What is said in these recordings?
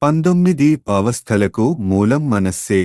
పంతొమ్మిది అవస్థలకు మూలం మనస్సే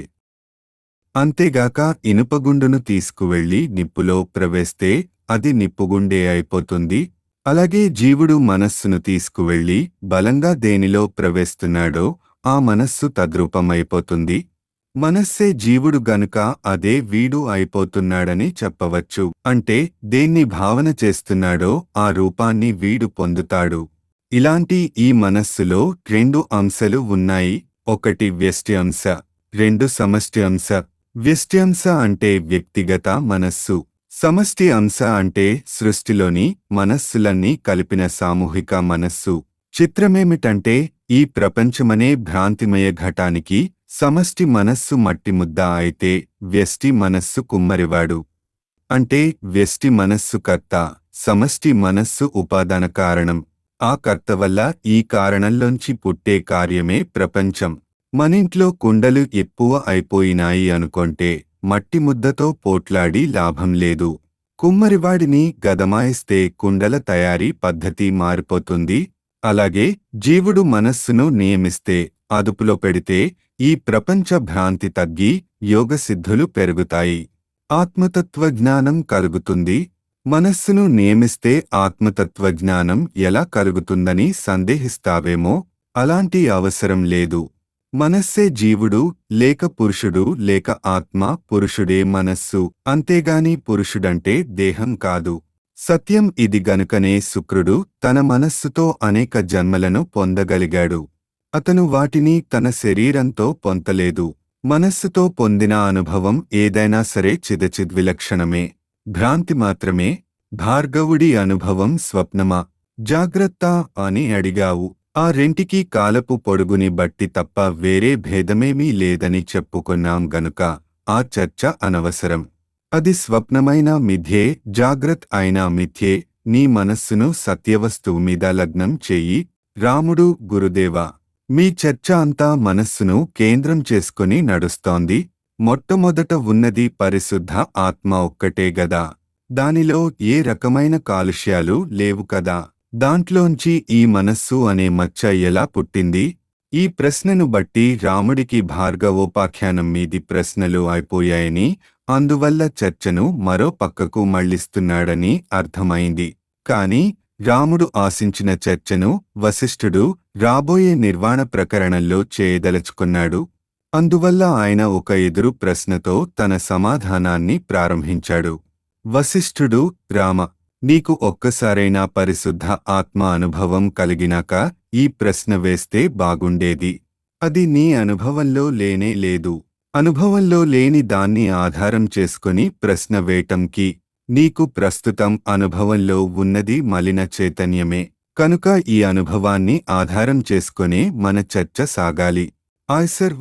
అంతేగాక ఇనుపగుండును తీసుకువెళ్లి నిప్పులో ప్రవేస్తే అది నిప్పుగుండే అయిపోతుంది అలాగే జీవుడు మనస్సును తీసుకువెళ్లి బలంగా దేనిలో ప్రవేస్తున్నాడో ఆ మనస్సు తద్రూపమైపోతుంది మనస్సే జీవుడు గనుక అదే వీడు అయిపోతున్నాడని చెప్పవచ్చు అంటే దేన్ని భావన చేస్తున్నాడో ఆ రూపాన్ని వీడు పొందుతాడు ఇలాంటి ఈ మనస్సులో రెండు అంశలు ఉన్నాయి ఒకటి వ్యష్టి అంశ రెండు సమష్టి అంశ వ్యష్టి అంశ అంటే వ్యక్తిగత మనస్సు సమష్టి అంశ అంటే సృష్టిలోని మనస్సులన్నీ కలిపిన సామూహిక మనస్సు చిత్రమేమిటంటే ఈ ప్రపంచమనే భ్రాంతిమయ ఘటానికి సమష్టి మనస్సు మట్టిముద్ద అయితే వ్యష్టి మనస్సు కుమ్మరివాడు అంటే వ్యష్టి మనస్సు కర్త సమష్టి మనస్సు ఉపాదాన కారణం ఆ కర్త వల్ల ఈ కారణంలోంచి పుట్టే కార్యమే ప్రపంచం మనింట్లో కుండలు ఎక్కువ అయిపోయినాయి అనుకొంటే మట్టి ముద్దతో పోట్లాడి లాభం లేదు కుమ్మరివాడిని గదమాయిస్తే కుండల తయారీ పద్ధతి మారిపోతుంది అలాగే జీవుడు మనస్సును నియమిస్తే అదుపులో పెడితే ఈ ప్రపంచ భ్రాంతి తగ్గి యోగసిద్ధులు పెరుగుతాయి ఆత్మతత్వజ్ఞానం కలుగుతుంది మనస్సును నియమిస్తే ఆత్మతత్వజ్ఞానం ఎలా కలుగుతుందని సందేహిస్తావేమో అలాంటి అవసరం లేదు మనస్సే జీవుడు లేక పురుషుడు లేక ఆత్మ పురుషుడే మనస్సు అంతేగాని పురుషుడంటే దేహం కాదు సత్యం ఇది గనుకనే శుక్రుడు తన మనస్సుతో అనేక జన్మలను పొందగలిగాడు అతను వాటిని తన శరీరంతో పొంతలేదు మనస్సుతో పొందిన అనుభవం ఏదైనా సరే చిదచిద్విలక్షణమే భ్రాంతి మాత్రమే భార్గవుడి అనుభవం స్వప్నమా జాగ్రత్త అని అడిగావు ఆ రెంటికి కాలపు పొడుగుని బట్టి తప్ప వేరే భేదమేమీ లేదని చెప్పుకున్నాం గనుక ఆ చర్చ అనవసరం అది స్వప్నమైన మిథ్యే జాగ్రత్త అయినా మిథ్యే నీ మనస్సును సత్యవస్తువు మీద లగ్నం చెయ్యి రాముడు గురుదేవా మీ చర్చ అంతా మనస్సును కేంద్రం చేసుకుని నడుస్తోంది మొట్టమొదట ఉన్నది పరిశుద్ధ ఆత్మ ఒక్కటే గదా దానిలో ఏ రకమైన కాలుష్యాలు లేవు కదా దాంట్లోంచి ఈ మనస్సు అనే మచ్చ ఎలా పుట్టింది ఈ ప్రశ్నను బట్టి రాముడికి భార్గవోపాఖ్యానం మీది ప్రశ్నలు అయిపోయాయని అందువల్ల చర్చను మరో పక్కకు మళ్లిస్తున్నాడని అర్థమైంది కాని రాముడు ఆశించిన చర్చను వశిష్ఠుడు రాబోయే నిర్వాణ ప్రకరణంలో చేయదలుచుకున్నాడు అందువల్ల ఆయన ఒక ఎదురు ప్రశ్నతో తన సమాధానాన్ని ప్రారంభించాడు వశిష్ఠుడు రామ నీకు ఒక్కసారైనా పరిశుద్ధ ఆత్మ అనుభవం కలిగినాక ఈ ప్రశ్న వేస్తే బాగుండేది అది నీ అనుభవంలో లేనే లేదు అనుభవంలో లేని దాన్ని ఆధారం చేసుకుని ప్రశ్న వేయటంకి నీకు ప్రస్తుతం అనుభవంలో ఉన్నది మలిన చైతన్యమే కనుక ఈ అనుభవాన్ని ఆధారం చేసుకునే మన చర్చ సాగాలి ఆయ్సర్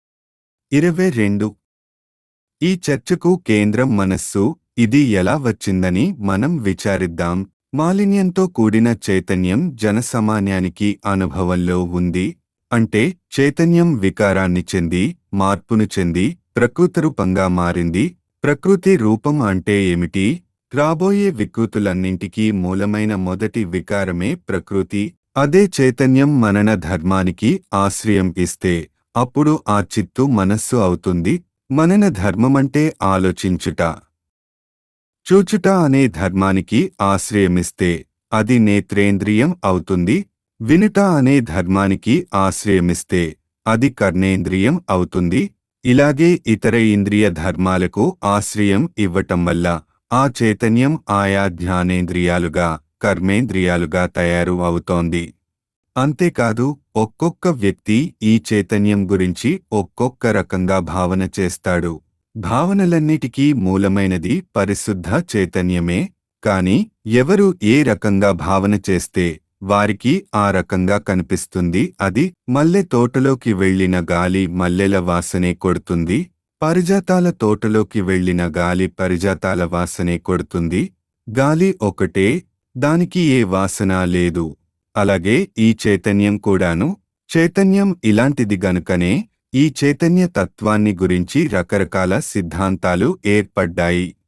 ఇరవై రెండు ఈ చర్చకు కేంద్రం మనస్సు ఇది ఎలా వచ్చిందని మనం విచారిద్దాం మాలిన్యంతో కూడిన చైతన్యం జనసామాన్యానికి అనుభవంలో ఉంది అంటే చైతన్యం వికారాన్ని చెంది మార్పును చెంది ప్రకృతరూపంగా మారింది ప్రకృతి రూపం అంటే ఏమిటి రాబోయే వికృతులన్నింటికీ మూలమైన మొదటి వికారమే ప్రకృతి అదే చైతన్యం మనన ధర్మానికి ఆశ్రయం ఇస్తే అప్పుడు ఆ చిత్తు మనస్సు అవుతుంది మనన ధర్మమంటే ఆలోచించుట చూచుట అనే ధర్మానికి ఆశ్రయమిస్తే అది నేత్రేంద్రియం అవుతుంది వినుట అనే ధర్మానికి ఆశ్రయమిస్తే అది కర్ణేంద్రియం అవుతుంది ఇలాగే ఇతర ఇంద్రియ ధర్మాలకు ఆశ్రయం ఇవ్వటం వల్ల ఆ చైతన్యం ఆయా ధ్యానేంద్రియాలుగా కర్మేంద్రియాలుగా తయారు అవుతోంది అంతేకాదు ఒక్కొక్క వ్యక్తి ఈ చైతన్యం గురించి ఒక్కొక్క రకంగా భావన చేస్తాడు భావనలన్నిటికీ మూలమైనది పరిశుద్ధ చైతన్యమే కాని ఎవరు ఏ రకంగా భావన చేస్తే వారికి ఆ రకంగా కనిపిస్తుంది అది మల్లె తోటలోకి వెళ్లిన గాలి మల్లెల వాసనే కొడుతుంది పరిజాతాల తోటలోకి వెళ్లిన గాలి పరిజాతాల వాసనే కొడుతుంది గాలి ఒకటే దానికి ఏ వాసన లేదు అలాగే ఈ చైతన్యం కూడాను చైతన్యం ఇలాంటిది గనుకనే ఈ చైతన్య తత్వాన్ని గురించి రకరకాల సిద్ధాంతాలు ఏర్పడ్డాయి